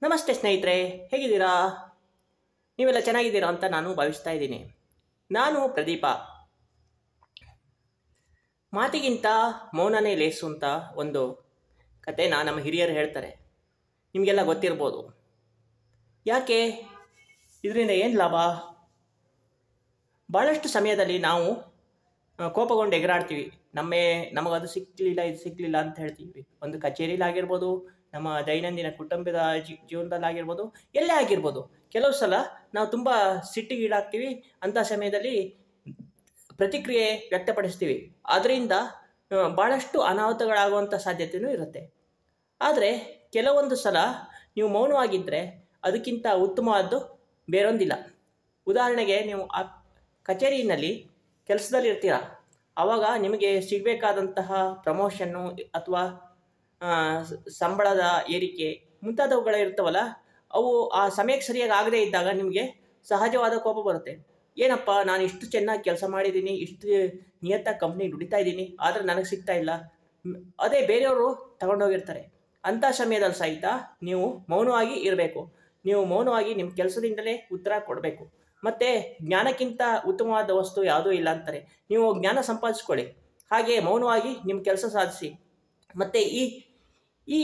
ನಮಸ್ತೆ ಸ್ನೇಹಿತರೆ ಹೇಗಿದ್ದೀರಾ ನೀವೆಲ್ಲ ಚೆನ್ನಾಗಿದ್ದೀರಾ ಅಂತ ನಾನು ಭಾವಿಸ್ತಾ ಇದ್ದೀನಿ ನಾನು ಪ್ರದೀಪ ಮಾತಿಗಿಂತ ಮೌನನೇ ಲೇಸು ಅಂತ ಒಂದು ಕಥೆನ ನಮ್ಮ ಹಿರಿಯರು ಹೇಳ್ತಾರೆ ನಿಮಗೆಲ್ಲ ಗೊತ್ತಿರ್ಬೋದು ಯಾಕೆ ಇದರಿಂದ ಏನು ಲಾಭ ಭಾಳಷ್ಟು ಸಮಯದಲ್ಲಿ ನಾವು ಆ, ಕೋಪಗೊಂಡು ಎಗರಾಡ್ತೀವಿ ನಮ್ಮೇ ನಮಗದು ಸಿಕ್ಕಲಿಲ್ಲ ಇದು ಸಿಕ್ಕಲಿಲ್ಲ ಅಂತ ಹೇಳ್ತೀವಿ ಒಂದು ಕಚೇರಿಲಾಗಿರ್ಬೋದು ನಮ್ಮ ದೈನಂದಿನ ಕುಟುಂಬದ ಜೀ ಜೀವನದಲ್ಲಾಗಿರ್ಬೋದು ಎಲ್ಲೇ ಆಗಿರ್ಬೋದು ಕೆಲವು ಸಲ ನಾವು ತುಂಬ ಸಿಟ್ಟಿಗೀಡಾಗ್ತೀವಿ ಅಂಥ ಸಮಯದಲ್ಲಿ ಪ್ರತಿಕ್ರಿಯೆ ವ್ಯಕ್ತಪಡಿಸ್ತೀವಿ ಅದರಿಂದ ಆ, ಭಾಳಷ್ಟು ಅನಾಹುತಗಳಾಗುವಂಥ ಸಾಧ್ಯತೆಯೂ ಇರುತ್ತೆ ಆದರೆ ಕೆಲವೊಂದು ಸಲ ನೀವು ಮೌನವಾಗಿದ್ದರೆ ಅದಕ್ಕಿಂತ ಉತ್ತಮವಾದ್ದು ಬೇರೊಂದಿಲ್ಲ ಉದಾಹರಣೆಗೆ ನೀವು ಆ ಕಚೇರಿಯಲ್ಲಿ ಕೆಲಸದಲ್ಲಿ ಇರ್ತೀರ ಆವಾಗ ನಿಮಗೆ ಸಿಗಬೇಕಾದಂತಹ ಪ್ರಮೋಷನ್ನು ಅಥವಾ ಆ, ಸ- ಸಂಬಳದ ಏರಿಕೆ ಮುಂತಾದವುಗಳು ಇರ್ತವಲ್ಲ ಅವು ಆ ಸಮಯಕ್ಕೆ ಸರಿಯಾಗಿ ಆಗದೇ ಇದ್ದಾಗ ನಿಮಗೆ ಸಹಜವಾದ ಕೋಪ ಬರುತ್ತೆ ಏನಪ್ಪ ನಾನು ಇಷ್ಟು ಚೆನ್ನಾಗಿ ಕೆಲಸ ಮಾಡಿದ್ದೀನಿ ಇಷ್ಟು ನಿಯತ್ತಾಗಿ ಕಂಪ್ನಿ ದುಡಿತಾ ಇದ್ದೀನಿ ಆದರೆ ನನಗೆ ಸಿಗ್ತಾ ಇಲ್ಲ ಮ್, ಅದೇ ಬೇರೆಯವರು ತಗೊಂಡೋಗಿರ್ತಾರೆ ಅಂಥ ಸಮಯದಲ್ಲಿ ಸಹಿತ ನೀವು ಮೌನವಾಗಿ ಇರಬೇಕು ನೀವು ಮೌನವಾಗಿ ನಿಮ್ಮ ಕೆಲಸದಿಂದಲೇ ಉತ್ತರ ಕೊಡಬೇಕು ಮತ್ತು ಜ್ಞಾನಕ್ಕಿಂತ ಉತ್ತಮವಾದ ವಸ್ತು ಯಾವುದೂ ಇಲ್ಲ ಅಂತಾರೆ ನೀವು ಜ್ಞಾನ ಸಂಪಾದಿಸ್ಕೊಳ್ಳಿ ಹಾಗೆ ಮೌನವಾಗಿ ನಿಮ್ಮ ಕೆಲಸ ಸಾಧಿಸಿ ಮತ್ತು ಈ ಈ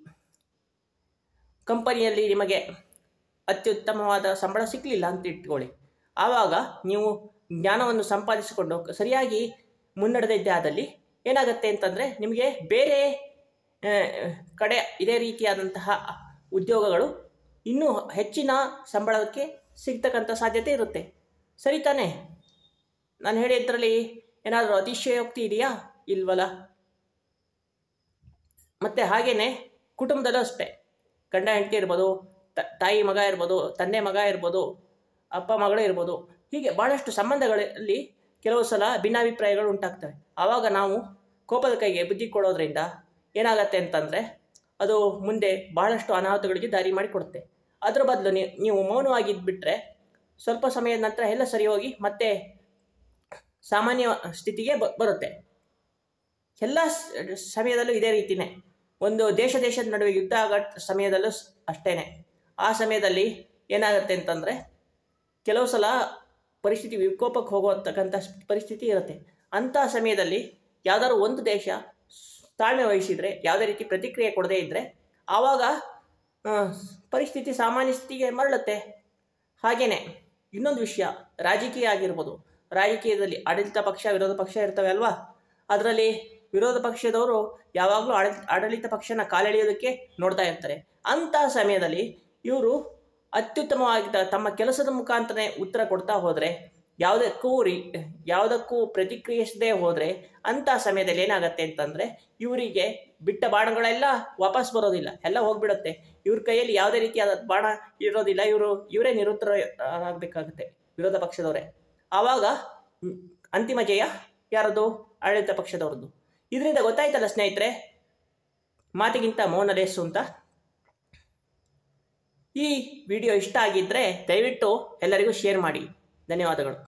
ಕಂಪನಿಯಲ್ಲಿ ನಿಮಗೆ ಅತ್ಯುತ್ತಮವಾದ ಸಂಬಳ ಸಿಕ್ಕಲಿಲ್ಲ ಅಂತ ಇಟ್ಕೊಳ್ಳಿ ಆವಾಗ ನೀವು ಜ್ಞಾನವನ್ನು ಸಂಪಾದಿಸಿಕೊಂಡು ಸರಿಯಾಗಿ ಮುನ್ನಡೆದಿದ್ದೆ ಆದಲ್ಲಿ ಏನಾಗುತ್ತೆ ಅಂತಂದರೆ ನಿಮಗೆ ಬೇರೆ ಆ, ಕಡೆ ಇದೇ ರೀತಿಯಾದಂತಹ ಉದ್ಯೋಗಗಳು ಇನ್ನೂ ಹೆಚ್ಚಿನ ಸಂಬಳಕ್ಕೆ ಸಿಗ್ತಕ್ಕಂಥ ಸಾಧ್ಯತೆ ಇರುತ್ತೆ ಸರಿ ತಾನೇ ನಾನು ಹೇಳಿದ್ರಲ್ಲಿ ಏನಾದರೂ ಅತಿಶಯೋಕ್ತಿ ಇದೆಯಾ ಇಲ್ವಲ್ಲ ಮತ್ತು ಹಾಗೆಯೇ ಕುಟುಂಬದಲ್ಲೂ ಅಷ್ಟೇ ಗಂಡ ಹೆಂಡತಿ ಇರ್ಬೋದು ತ- ತಾಯಿ ಮಗ ಇರ್ಬೋದು ತಂದೆ ಮಗ ಇರ್ಬೋದು ಅಪ್ಪ ಮಗಳು ಇರ್ಬೋದು ಹೀಗೆ ಭಾಳಷ್ಟು ಸಂಬಂಧಗಳಲ್ಲಿ ಕೆಲವು ಸಲ ಭಿನ್ನಾಭಿಪ್ರಾಯಗಳು ಉಂಟಾಗ್ತವೆ ಆವಾಗ ನಾವು ಕೋಪದ ಕೈಗೆ ಬುದ್ಧಿ ಕೊಡೋದ್ರಿಂದ ಏನಾಗತ್ತೆ ಅಂತಂದರೆ ಅದು ಮುಂದೆ ಬಹಳಷ್ಟು ಅನಾಹುತಗಳಿಗೆ ದಾರಿ ಮಾಡಿಕೊಡುತ್ತೆ ಅದರ ಬದಲು ನೀವು ನೀವು ಮೌನವಾಗಿದ್ದುಬಿಟ್ರೆ ಸ್ವಲ್ಪ ಸಮಯದ ನಂತರ ಎಲ್ಲ ಸರಿ ಹೋಗಿ ಮತ್ತೆ ಸಾಮಾನ್ಯ ಸ್ಥಿತಿಗೆ ಬ ಬರುತ್ತೆ ಎಲ್ಲ ಸ್- ಸಮಯದಲ್ಲೂ ಇದೇ ರೀತಿನೇ ಒಂದು ದೇಶ ದೇಶದ ನಡುವೆ ಯುದ್ಧ ಆಗೋ ಸಮಯದಲ್ಲೂ ಸ್- ಅಷ್ಟೇನೆ ಆ ಸಮಯದಲ್ಲಿ ಏನಾಗುತ್ತೆ ಅಂತಂದರೆ ಕೆಲವು ಸಲ ಪರಿಸ್ಥಿತಿ ವಿಕೋಪಕ್ಕೆ ಹೋಗುವಂತಕ್ಕಂಥ ಸ್- ಪರಿಸ್ಥಿತಿ ಇರುತ್ತೆ ಅಂಥ ಸಮಯದಲ್ಲಿ ಯಾವ್ದಾದ್ರು ಒಂದು ದೇಶ ಸ್- ತಾಳ್ಮೆ ವಹಿಸಿದರೆ ಯಾವುದೇ ರೀತಿ ಪ್ರತಿಕ್ರಿಯೆ ಕೊಡದೇ ಇದ್ದರೆ ಆವಾಗ ಆ, ಪರಿಸ್ಥಿತಿ ಸಾಮಾನ್ಯ ಸ್ಥಿತಿಗೆ ಮರಳುತ್ತೆ ಹಾಗೆಯೇ ಇನ್ನೊಂದು ವಿಷಯ ರಾಜಕೀಯ ಆಗಿರ್ಬೋದು ರಾಜಕೀಯದಲ್ಲಿ ಆಡಳಿತ ಪಕ್ಷ ವಿರೋಧ ಪಕ್ಷ ಇರ್ತವೆ ಅಲ್ವಾ ಅದರಲ್ಲಿ ವಿರೋಧ ಪಕ್ಷದವರು ಯಾವಾಗಲೂ ಆಡಳಿತ ಆಡಳಿತ ಪಕ್ಷನ ಕಾಲೆಳೆಯೋದಕ್ಕೆ ನೋಡ್ತಾ ಇರ್ತಾರೆ ಅಂಥ ಸಮಯದಲ್ಲಿ ಇವರು ಅತ್ಯುತ್ತಮವಾಗಿ ತ- ತಮ್ಮ ಕೆಲಸದ ಮುಖಾಂತರನೇ ಉತ್ತರ ಕೊಡ್ತಾ ಹೋದರೆ ಯಾವುದಕ್ಕೂ ರಿ ಯಾವುದಕ್ಕೂ ಪ್ರತಿಕ್ರಿಯಿಸದೇ ಹೋದರೆ ಅಂಥ ಸಮಯದಲ್ಲಿ ಏನಾಗುತ್ತೆ ಅಂತಂದರೆ ಇವರಿಗೆ ಬಿಟ್ಟ ಬಾಣಗಳೆಲ್ಲ ವಾಪಸ್ ಬರೋದಿಲ್ಲ ಎಲ್ಲ ಹೋಗ್ಬಿಡುತ್ತೆ ಇವ್ರ ಕೈಯಲ್ಲಿ ಯಾವುದೇ ರೀತಿಯಾದ ಬಾಣ ಇರೋದಿಲ್ಲ ಇವರು ಇವರೇ ನಿರುತ್ತರರಾಗಬೇಕಾಗುತ್ತೆ ವಿರೋಧ ಪಕ್ಷದವರೇ ಆವಾಗ ಮ್, ಅಂತಿಮ ಜಯ ಯಾರದು ಆಡಳಿತ ಪಕ್ಷದವ್ರದ್ದು ಇದರಿಂದ ಗೊತ್ತಾಯ್ತಲ್ಲ ಸ್ನೇಹಿತರೆ ಮಾತಿಗಿಂತ ಮೌನ ಲೇಸು ಅಂತ ಈ ವಿಡಿಯೋ ಇಷ್ಟ ಆಗಿದ್ದರೆ ದಯವಿಟ್ಟು ಎಲ್ಲರಿಗೂ ಶೇರ್ ಮಾಡಿ ಧನ್ಯವಾದಗಳು